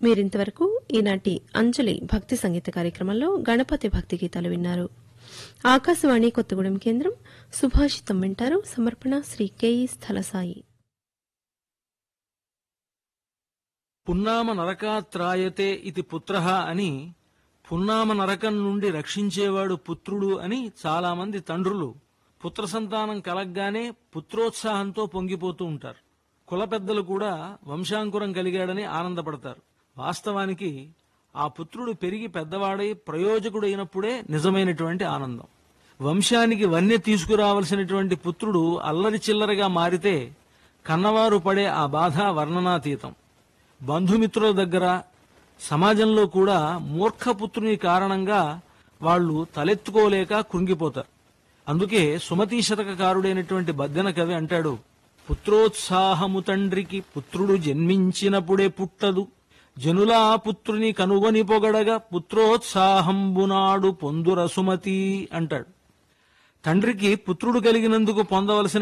మీరింతవరకు ఈనాటి అంజలి భక్తి సంగీత కార్యక్రమంలో గణపతి భక్తి గీతాలు విన్నారు ఆకాశవాణి కొత్తగూడెం కేంద్రం సుభాషితం వింటారు సమర్పణ శ్రీ కెఈ స్థలసాయి పున్నామ నరకాత్రాయతే ఇది పుత్ర అని పున్నామ నరకం నుండి రక్షించేవాడు పుత్రుడు అని చాలామంది తండ్రులు పుత్ర సంతానం కలగ్గానే పుత్రోత్సాహంతో పొంగిపోతూ ఉంటారు కుల పెద్దలు కూడా వంశాంకురం కలిగాడని ఆనందపడతారు వాస్తవానికి ఆ పుత్రుడు పెరిగి పెద్దవాడై ప్రయోజకుడైనప్పుడే నిజమైనటువంటి ఆనందం వంశానికి వన్య తీసుకురావలసినటువంటి పుత్రుడు అల్లరి చిల్లరగా మారితే కన్నవారు పడే ఆ బాధ వర్ణనాతీతం బంధుమిత్రుల దగ్గర సమాజంలో కూడా మూర్ఖపుత్రుని కారణంగా వాళ్ళు తలెత్తుకోలేక కృంగిపోతారు అందుకే సుమతీ శతకకారుడైనటువంటి బద్దెన కవి అంటాడు పుత్రోత్సాహము తండ్రికి పుత్రుడు జన్మించినప్పుడే పుట్టదు జనులా పుత్రుని కనుగొని పొగడగా పుత్రోత్సాహంబునాడు పొందుర సుమతి అంటాడు తండ్రికి పుత్రుడు కలిగినందుకు పొందవలసిన